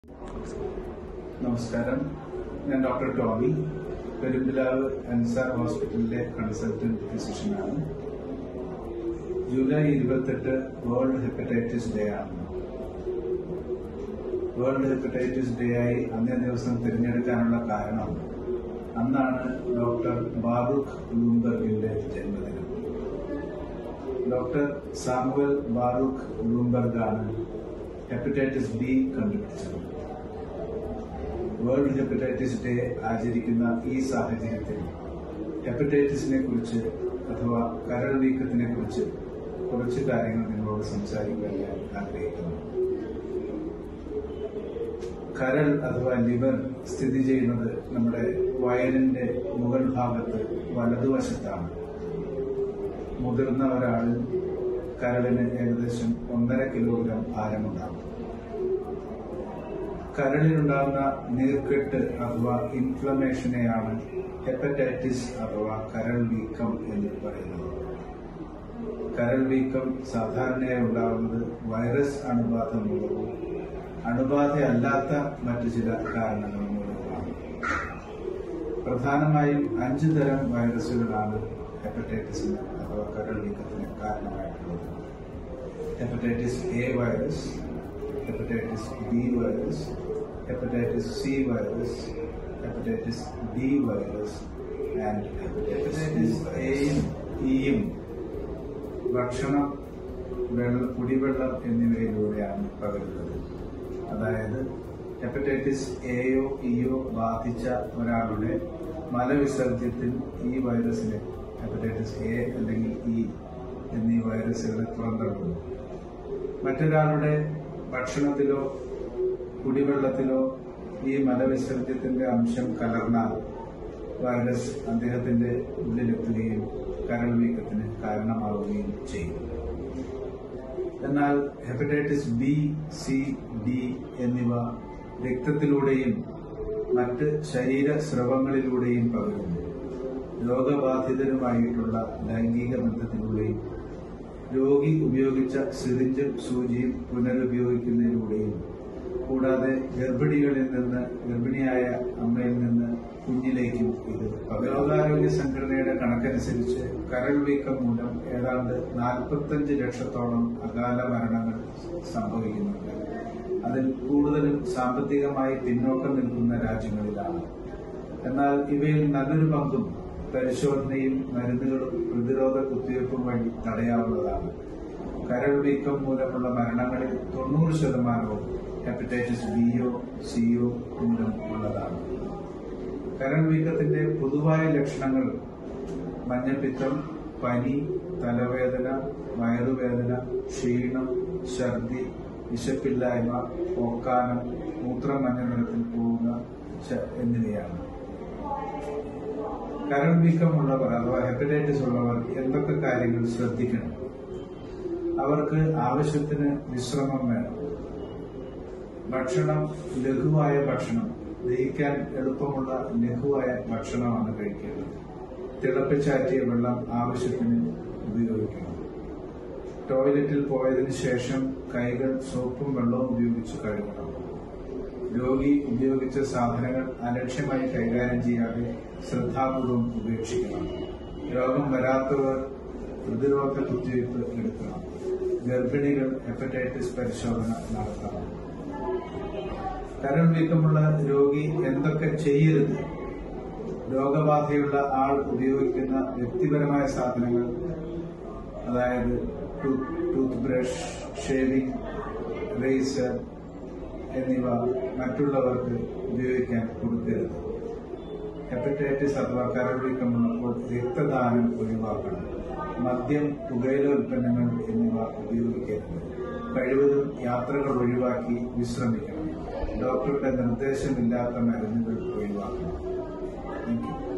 നമസ്കാരം ഞാൻ ഡോക്ടർ ടോമി പെരുമ്പിലാവ് അൻസാർ ഹോസ്പിറ്റലിലെ കൺസൾട്ടന്റ് ഫിസിഷ്യനാണ് ജൂലൈ ഇരുപത്തെട്ട് വേൾഡ് ഹെപ്പറ്റൈറ്റിസ് ഡേ ആണ് വേൾഡ് ഹെപ്പറ്റൈറ്റിസ് ഡേ ആയി അന്നേ ദിവസം തിരഞ്ഞെടുക്കാനുള്ള കാരണം അന്നാണ് ഡോക്ടർ ബാറൂഖ് ബ്ലൂംബർഗിന്റെ ജന്മദിനം ഡോക്ടർ സാമുവൽ ബാറൂഖ് ബ്ലൂംബർഗ് ആണ് ഹെപ്പറ്റൈറ്റിസ് ബി കണ്ടുപിടിച്ചത് വേൾഡ് ഹെപ്പറ്റൈറ്റിസ് ഡേ ആചരിക്കുന്ന ഈ സാഹചര്യത്തിൽ ഹെപ്പറ്റൈറ്റിസിനെ കുറിച്ച് അഥവാ കരൾ വീക്കത്തിനെ കുറിച്ച് കുറച്ച് കാര്യങ്ങൾ നിങ്ങളോട് സംസാരിക്കാൻ ഞാൻ ആഗ്രഹിക്കുന്നു കരൾ അഥവാ ലിവർ സ്ഥിതി ചെയ്യുന്നത് നമ്മുടെ വയലിന്റെ മുകൾ ഭാഗത്ത് വലതുവശത്താണ് മുതിർന്ന ഒരാളിൽ കരളിന് ഏകദേശം ഒന്നര കിലോഗ്രാം ഭാരമുണ്ടാകും കരളിലുണ്ടാകുന്ന നീർക്കെട്ട് അഥവാ ഇൻഫ്ലമേഷനെയാണ് ഹെപ്പറ്റൈറ്റിസ് അഥവാ കരൾ വീക്കം എന്ന് പറയുന്നത് കരൾ വീക്കം സാധാരണയായി ഉണ്ടാകുന്നത് വൈറസ് അണുബാധ മൂലവും അണുബാധയല്ലാത്ത മറ്റു ചില കാരണങ്ങൾ മൂലവുമാണ് പ്രധാനമായും അഞ്ചു തരം വൈറസുകളാണ് ഹെപ്പറ്റൈറ്റിസിന് അഥവാ കരൾ വീക്കത്തിന് കാരണമായിട്ടുള്ളത് hepatitis A virus hepatitis B virus, hepatitis C virus, hepatitis D virus, and hepatitis Aയും ഇയും ഭക്ഷണം വെള്ള കുടിവെള്ളം എന്നിവയിലൂടെയാണ് പകരുന്നത് അതായത് ഹെപ്പറ്റൈറ്റിസ് എയോ ഇയോ ബാധിച്ച ഒരാളുടെ മലവിസർജ്യത്തിൽ ഈ വൈറസിനെ ഹെപ്പറ്റൈറ്റിസ് എ അല്ലെങ്കിൽ ഇ എന്നീ വൈറസുകളെ പുറന്തള്ളുന്നു മറ്റൊരാളുടെ ഭക്ഷണത്തിലോ കുടിവെള്ളത്തിലോ ഈ മലവിസർജ്യത്തിന്റെ അംശം കലർന്നാൽ വൈറസ് അദ്ദേഹത്തിന്റെ ഉള്ളിലെത്തുകയും കരൾ വീക്കത്തിന് കാരണമാവുകയും ചെയ്യും എന്നാൽ ഹെപ്പറ്റൈറ്റിസ് ബി സി ഡി എന്നിവ രക്തത്തിലൂടെയും മറ്റ് ശരീര സ്രവങ്ങളിലൂടെയും പകരുന്നു രോഗബാധിതരുമായിട്ടുള്ള ലൈംഗിക ബന്ധത്തിലൂടെയും രോഗി ഉപയോഗിച്ച സിറിഞ്ചും സൂചിയും പുനരുപയോഗിക്കുന്നതിലൂടെയും കൂടാതെ ഗർഭിണികളിൽ നിന്ന് ഗർഭിണിയായ അമ്മയിൽ നിന്ന് കുഞ്ഞിലേക്കും ഇത് ലോകാരോഗ്യ സംഘടനയുടെ കണക്കനുസരിച്ച് കരൾ വീക്കം മൂലം ഏതാണ്ട് നാൽപ്പത്തഞ്ച് ലക്ഷത്തോളം അകാല മരണങ്ങൾ സംഭവിക്കുന്നുണ്ട് അതിൽ കൂടുതലും സാമ്പത്തികമായി പിന്നോക്കം നിൽക്കുന്ന രാജ്യങ്ങളിലാണ് എന്നാൽ ഇവയിൽ നല്ലൊരു പങ്കും പരിശോധനയും മരുന്നുകളും പ്രതിരോധ കുത്തിവയ്പ്പും വഴി തടയാവുന്നതാണ് കരൾ വീക്കം മൂലമുള്ള മരണങ്ങളിൽ തൊണ്ണൂറ് ശതമാനവും ഹെപ്പറ്റൈറ്റിസ് ബിയോ സിയോ മൂലം ഉള്ളതാണ് കരൾ വീക്കത്തിന്റെ പൊതുവായ ലക്ഷണങ്ങൾ മഞ്ഞപ്പിത്തം പനി തലവേദന വയറുവേദന ക്ഷീണം ഛർദി വിശപ്പില്ലായ്മ ഓക്കാനം മൂത്രം മഞ്ഞ നിറത്തിൽ പോവുക എന്നിവയാണ് കരൾ വീക്കമുള്ളവർ അഥവാ ഹെപ്പറ്റൈറ്റിസ് ഉള്ളവർ എന്തൊക്കെ കാര്യങ്ങൾ ശ്രദ്ധിക്കണം അവർക്ക് ആവശ്യത്തിന് വിശ്രമം വേണം ഭക്ഷണം ലഘുവായ ഭക്ഷണം ദഹിക്കാൻ എളുപ്പമുള്ള ലഘുവായ ഭക്ഷണമാണ് കഴിക്കേണ്ടത് തിളപ്പിച്ചാറ്റിയ വെള്ളം ആവശ്യത്തിന് ഉപയോഗിക്കണം ടോയ്ലറ്റിൽ പോയതിനു ശേഷം കൈകൾ സോപ്പും വെള്ളവും ഉപയോഗിച്ച് കഴുകണം രോഗി ഉപയോഗിച്ച സാധനങ്ങൾ അലക്ഷ്യമായി കൈകാര്യം ചെയ്യാതെ ശ്രദ്ധാപൂർവം ഉപേക്ഷിക്കണം രോഗം വരാത്തവർ പ്രതിരോധ കുത്തിവയ്പ് എടുക്കണം ഗർഭിണികൾ ഹെപ്പറ്റൈറ്റിസ് പരിശോധന നടത്തണം കരൾ വീക്കമുള്ള രോഗി എന്തൊക്കെ ചെയ്യരുത് രോഗബാധയുള്ള ആൾ ഉപയോഗിക്കുന്ന വ്യക്തിപരമായ സാധനങ്ങൾ അതായത് ടൂത്ത് ബ്രഷ് ഷേവിംഗ് റേസർ എന്നിവ മറ്റുള്ളവർക്ക് ഉപയോഗിക്കാൻ കൊടുക്കരുത് ഹെപ്പറ്റൈറ്റിസ് അഥവാ കരൾ വീക്കമുള്ളപ്പോൾ രക്തദാനം ഒഴിവാക്കണം മദ്യം പുകയില ഉൽപ്പന്നങ്ങൾ എന്നിവ ഉപയോഗിക്കരുത് കഴിവതും യാത്രകൾ ഒഴിവാക്കി വിശ്രമിക്കണം ഡോക്ടറുടെ നിർദ്ദേശമില്ലാത്ത മരുന്നുകൾ ഒഴിവാക്കണം താങ്ക് യു